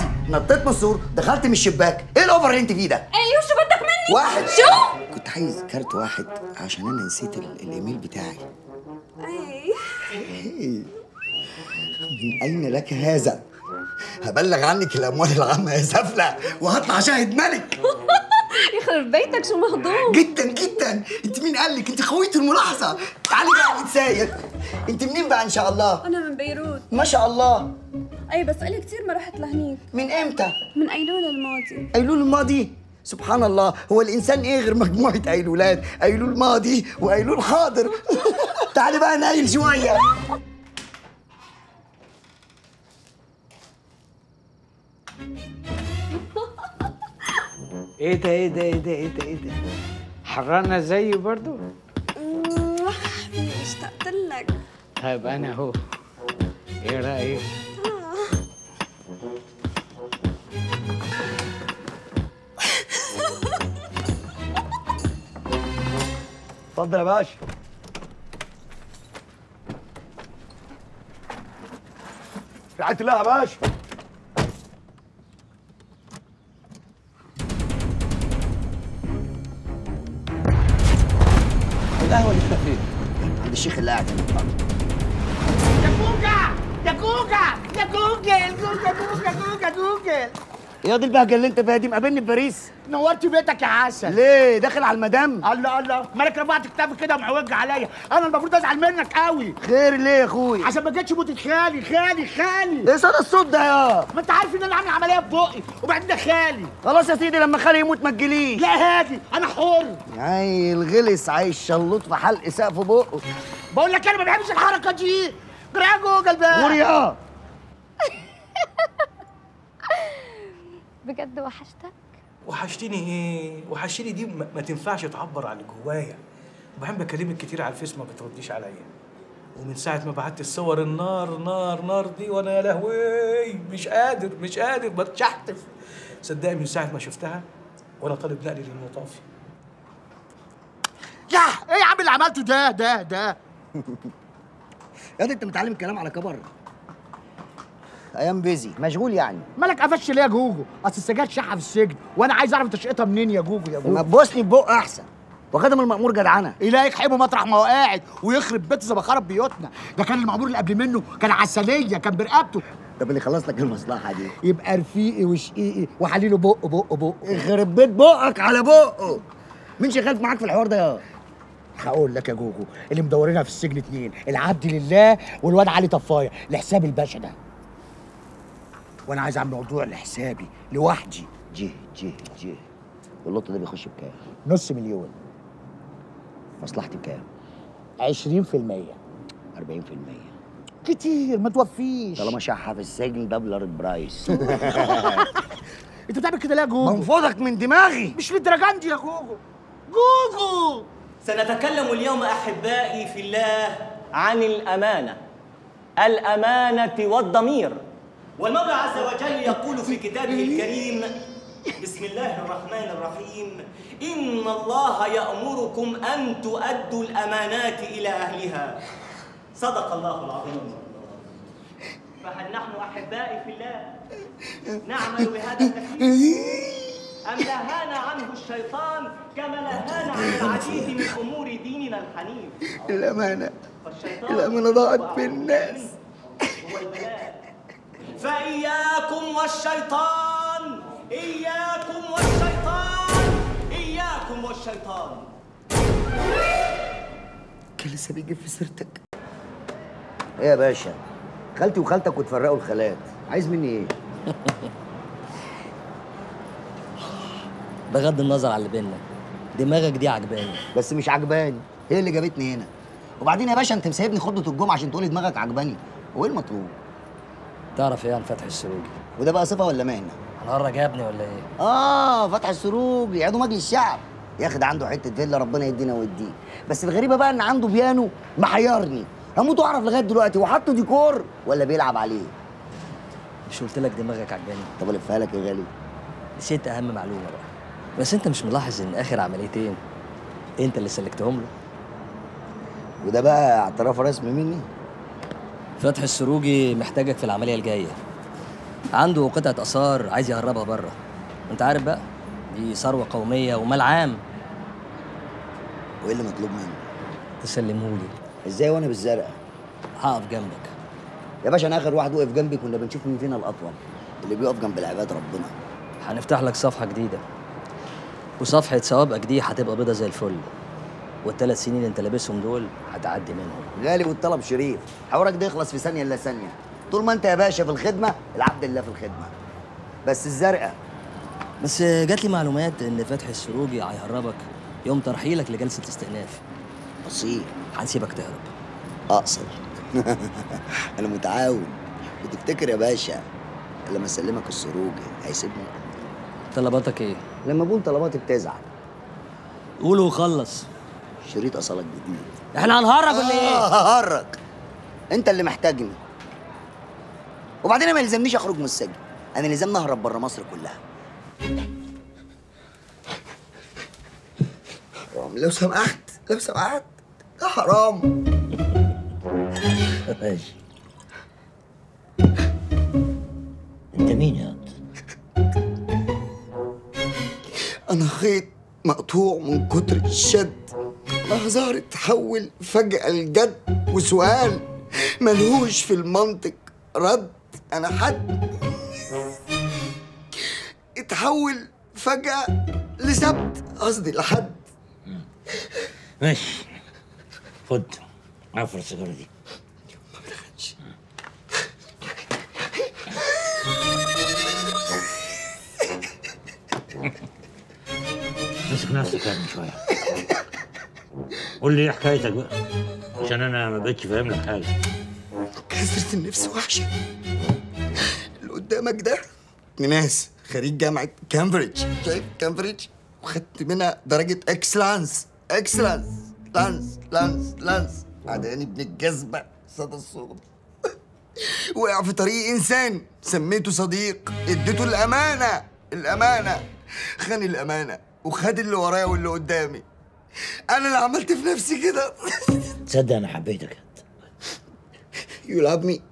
عادي نطيت من السور دخلت من الشباك ايه الاوفر اللي انت فيه ده ايوه شو بدك مني واحد شو كنت عايز كارت واحد عشان انا نسيت ال- الايميل بتاعي اي إيه؟ من اين لك هذا هبلغ عنك الاموال العامه يا سفله وهطلع شاهد ملك يخرب بيتك شو مهضوم جدا جدا انت مين قال لك انت خويه الملاحظه تعالي بقى نتسايق انت منين بقى ان شاء الله انا من بيروت ما شاء الله اي بس الي كثير ما رحت لهنيك من امتى من ايلول الماضي ايلول الماضي سبحان الله هو الانسان ايه غير مجموعه ايلولات ايلول ماضي وايلول حاضر تعالي بقى نايل شويه ايه ده ايه ده ايه ده ايه ده ايه ده حرانة زيي برضو أوه، اشتقت لك طيب انا اهو ايه رايك اتفضل يا باشا رعاية الله يا باشا القهوة اللي انت فين؟ عند الشيخ اللي قاعد هناك يا كوكا يا كوكا يا كوكل كوكا كوكا كوكا كوكل يا دي البهجة اللي انت فيها دي مقابلني في باريس نورت بيتك يا عسل ليه داخل على المدام الله الله مالك رفعت كتافك كده ومعوج عليا انا المفروض ازعل منك قوي خير ليه يا اخوي عشان ما جيتش موتة خالي خالي خالي ايه صدى الصوت ده يا ما انت عارف ان انا عامل عمليه في بقي وبعدين ده خالي خلاص يا سيدي لما خالي يموت ما تجيليش لا هادي انا حر عيل غلس عايش شلوط في حلق سقف بقه بقول لك انا ما بحبش الحركه دي جرى جوجل بقى غوري اه بجد وحشتك وحشتني ايه؟ وحشتني دي ما ما تنفعش تعبر عن اللي جوايا وبحب اكلمك كتير على الفيس ما بترديش عليا ومن ساعة ما بعت الصور النار نار نار دي وانا يا لهوي مش قادر مش قادر بتشحتف صدقني من ساعة ما شفتها وانا طالب نقلي للمطافي يا ايه يا عم اللي عملته ده ده ده يا دي انت متعلم الكلام على كبر ايام بيزي مشغول يعني مالك قفش ليه يا جوجو اصل السجاير شحه في السجن وانا عايز اعرف انت شقتها منين يا جوجو يا ما جوجو تبوسني ببق احسن وخدم المأمور جدعنه إلهي يحبه مطرح ما هو قاعد ويخرب بيت زي ما خرب بيوتنا ده كان المعمور اللي قبل منه كان عسليه كان برقبته طب اللي خلص لك المصلحه دي يبقى رفيقي وشقيقي وحليله بق بق بق يخرب بيت بقك على بقه مين شغال معاك في الحوار ده يا هقول لك يا جوجو اللي مدورينها في السجن اتنين العبد لله والواد علي طفايه لحساب الباشا ده وانا عايز اعمل موضوع لحسابي لوحدي جه جه جه واللوت ده بيخش بكام نص مليون مصلحتي بكام 20% 40% كتير ما توفيش طالما شحه في السجن ده بلارد برايس انت بتعمل كده ليه يا جوجو منفوضك من دماغي مش للدرجه دي يا جوجو جوجو سنتكلم اليوم احبائي في الله عن الامانه الامانه والضمير والمولى عز وجل يقول في كتابه الكريم بسم الله الرحمن الرحيم ان الله يامركم ان تؤدوا الامانات الى اهلها صدق الله العظيم فهل نحن احبائي في الله نعمل بهذا التكليف أم نهانا عنه الشيطان كما نهانا عن العديد من أمور ديننا الحنيف الامانه فالشيطان الأمانة ضاعت هو في الناس. هو البلاء فإياكم والشيطان إياكم والشيطان إياكم والشيطان كان لسه بيجي في سيرتك ايه يا باشا خالتي وخالتك وتفرقوا الخالات عايز مني ايه بغض النظر على اللي بينا دماغك دي عجباني بس مش عجباني هي اللي جابتني هنا وبعدين يا باشا انت مسيبني خطبه الجمعه عشان تقولي دماغك عجباني هو ايه المطلوب تعرف ايه عن فتحي السروجي وده بقى صفه ولا مهنه هنهرج يا ابني ولا ايه اه فتح السروج يعيدوا مجلس الشعب ياخد عنده حته فيلا ربنا يدينا ويديه بس الغريبه بقى ان عنده بيانو محيرني هموت واعرف لغايه دلوقتي هو حاطه ديكور ولا بيلعب عليه مش قلت لك دماغك عجباني طب الفها لك يا غالي نسيت اهم معلومه بقى بس انت مش ملاحظ ان اخر عمليتين انت اللي سلكتهم له وده بقى اعتراف رسمي مني فتحي السروجي محتاجك في العمليه الجايه عنده قطعة آثار عايز يهربها بره أنت عارف بقى دي ثروة قومية ومال عام وايه اللي مطلوب مني تسلمهولي ازاي وانا بالزرقاء هقف جنبك يا باشا انا اخر واحد وقف جنبي كنا بنشوف مين فينا الاطول اللي بيقف جنب العباد ربنا هنفتح لك صفحة جديدة وصفحة سوابقك دي هتبقى بيضة زي الفل والثلاث سنين اللي انت لابسهم دول هتعدي منهم غالي والطلب شريف حوارك ده يخلص في ثانيه الا ثانيه طول ما انت يا باشا في الخدمه العبد لله في الخدمه بس الزرقاء بس جات لي معلومات ان فتحي السروجي هيهربك يوم ترحيلك لجلسة استئناف اصيل هنسيبك تهرب اقصر انا متعاون وتفتكر يا باشا لما اسلمك السروج هيسيبني طلباتك ايه؟ لما بقول طلباتي بتزعل قول وخلص شريط اصلك جديد احنا هنهرب ولا ايه؟ آه، ههرج انت اللي محتاجني وبعدين أنا ما يلزمنيش اخرج من السجن انا لازمني اهرب بره مصر كلها حرام لو سمحت لو سمحت ده حرام ماشي انت مين يا انت؟ انا خيط مقطوع من كتر الشد لحظة تحول فجأة لجد وسؤال ملهوش في المنطق رد انا حد اتحول فجأة لسبت قصدي لحد ماشي خد عفر السيجاره دي مسك نفسك يا ابني شويه قول لي ايه حكايتك بقى عشان انا ما بقتش فاهم لك حاجه كسرة النفس وحشة اللي قدامك ده ناس خريج جامعة كامبريدج شايف كامبريدج وخدت منها درجة اكسلانس اكسلانس لانس لانس لانس عداني ابن الجذبة صدى الصوت وقع في طريق انسان سميته صديق اديته الامانة الامانة خان الامانة وخد اللي ورايا واللي قدامي انا اللي عملت في نفسي كده تصدق انا حبيتك انت You love me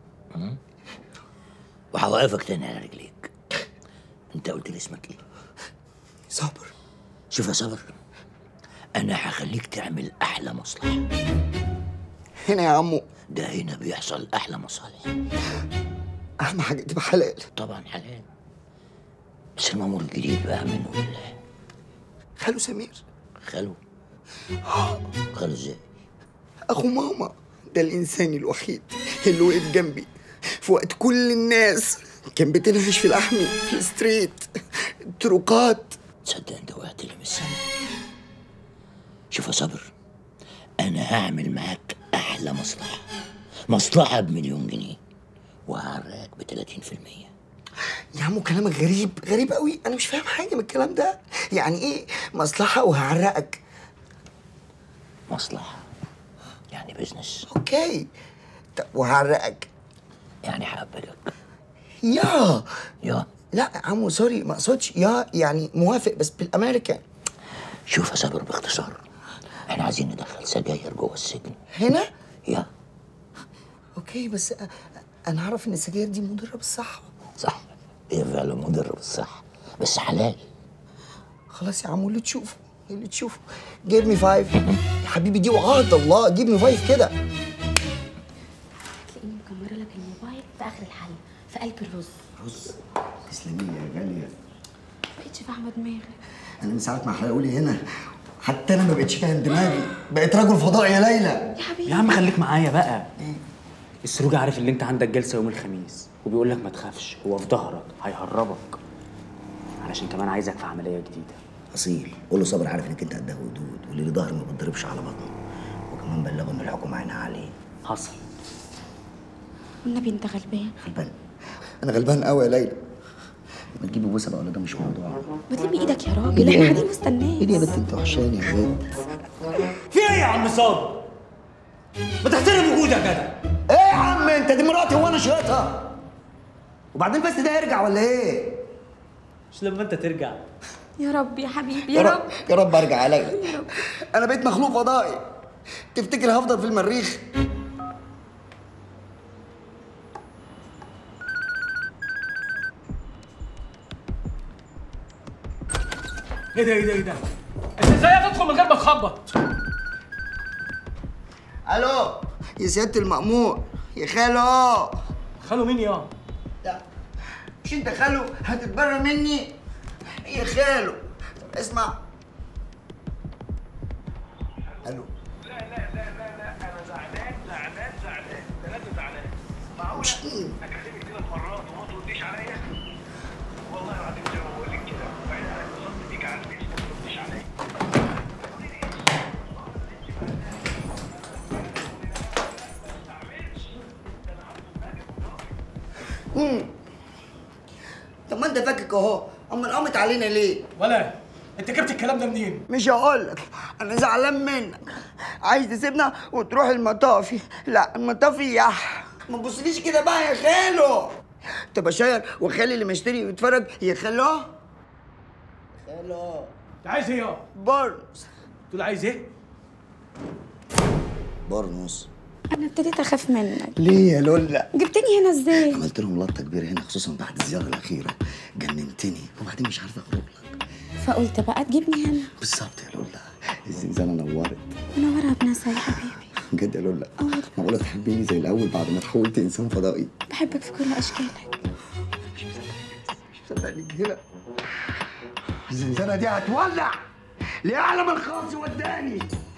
وهوقفك تاني على رجليك انت قلت لي اسمك ايه صبر شوف يا صبر انا هخليك تعمل احلى مصلحه هنا يا عمو ده هنا بيحصل احلى مصالح اهم حاجه تبقى حلال طبعا حلال بس المأمور الجديد بقى منه لله خالو سمير خلو خلو ازاي اخو ماما ده الانسان الوحيد اللي وقف جنبي في وقت كل الناس كان بتنهش في لحمي في الستريت الطرقات تصدق انت وقعت لي من السما شوف يا صبر انا هعمل معاك احلى مصلحه مصلحه بمليون جنيه وهعرقك ب 30% يا عمو كلامك غريب غريب قوي انا مش فاهم حاجه من الكلام ده يعني ايه مصلحه وهعرقك مصلحه يعني بزنس اوكي طب وهعرقك يعني هقبلك يا يا لا يا عمو سوري ما اقصدش يا يعني موافق بس بالامريكان شوف يا صبر باختصار احنا عايزين ندخل سجاير جوه السجن هنا يا اوكي بس أ- انا اعرف ان السجاير دي مضره بالصحه صح هي فعلا مضر بالصحه بس حلال خلاص يا عمو اللي تشوفه اللي تشوفه جيب مي فايف يا حبيبي دي وعهد الله جيب مي فايف كده تلاقيني مكمره لك الموبايل في اخر الحله في قلب الرز رز تسلمي يا غاليه بقيتش فاهمه دماغي انا من ساعه ما حلقولي هنا حتى انا ما بقتش فاهم دماغي بقيت رجل فضاء يا ليلى يا حبيبي يا عم خليك معايا بقى السروج عارف ان انت عندك جلسه يوم الخميس وبيقول لك ما تخافش هو في ظهرك هيهربك علشان كمان عايزك في عمليه جديده اصيل قول له صابر عارف انك انت قدها ودود واللي ظهر ما بتضربش على بطنه وكمان بلغه ان الحكومه عينها عليه حصل والنبي انت غلبان غلبان انا غلبان قوي يا ليلى ما تجيبي بوسه بقى ولا ده مش موضوع بتلمي ايدك يا راجل احنا قاعدين مستناك ايه دي يا بنت انت وحشاني يا بنت في ايه يا عم صابر ما تحترم وجودك يا جدع ايه يا عم انت دي مراتي وانا شيطها وبعدين بس ده يرجع ولا ايه مش لما انت ترجع يا رب يا حبيبي يا رب يا رب ارجع يا ليلى انا بقيت مخلوق فضائي تفتكر هفضل في المريخ ايه ده ايه ده ايه ده انت ازاي تدخل من غير ما تخبط الو يا سياده المأمور يا خالو خالو مين يا لا مش انت خالو هتتبرى مني يا خالو طب اسمع الو مش مم. طب ما انت فاكك اهو امال قامت علينا ليه؟ ولا انت جبت الكلام ده منين مش هقول لك انا زعلان منك عايز تسيبنا وتروح المطافي لا المطافي يح ما تبصليش كده بقى يا خالو تبقى شاير وخالي اللي مشتري ويتفرج يا خالو خالو انت عايز ايه يا برنس تقول عايز ايه برنس انا ابتديت اخاف منك ليه يا لولا؟ جبتني هنا ازاي عملت لهم لقطه كبيره هنا خصوصا بعد الزياره الاخيره جننتني وبعدين مش عارف اخرج لك فقلت بقى تجيبني هنا بالظبط يا لولا الزنزانه نورت منورها بناسها يا حبيبي بجد يا لولا معقوله تحبيني زي الاول بعد ما تحولت انسان فضائي بحبك في كل اشكالك مش مصدقني هنا الزنزانه دي هتولع ليعلم الخاص وداني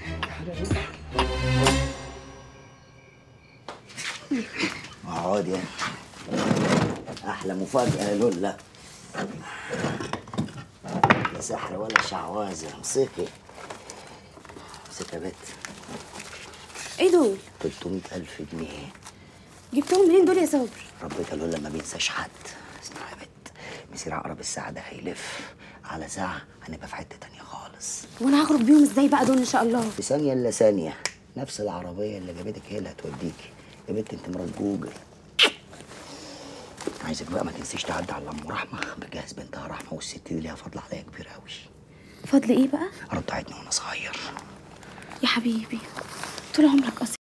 اقعد يا احلى مفاجاه يا لولا لا سحر ولا شعوذه امسكي امسكي يا بت ايه دول 300 ألف جنيه جبتهم منين دول يا صابر ربك قالوا لما بينساش حد اسمع يا بت مسير عقرب الساعة ده هيلف على ساعة هنبقى في حتة تانية خالص وانا هخرج بيهم ازاي بقى دول ان شاء الله في ثانية إلا ثانية نفس العربية اللي جابتك هي اللي هتوديكي يا بنت انت مرات جوجل عايزك بقى ما تنسيش تعدي على ام رحمة بجهز بنتها رحمة والست دي ليها فضل عليا كبير قوي فضل ايه بقى رضعتني وانا صغير يا حبيبي طول عمرك قصير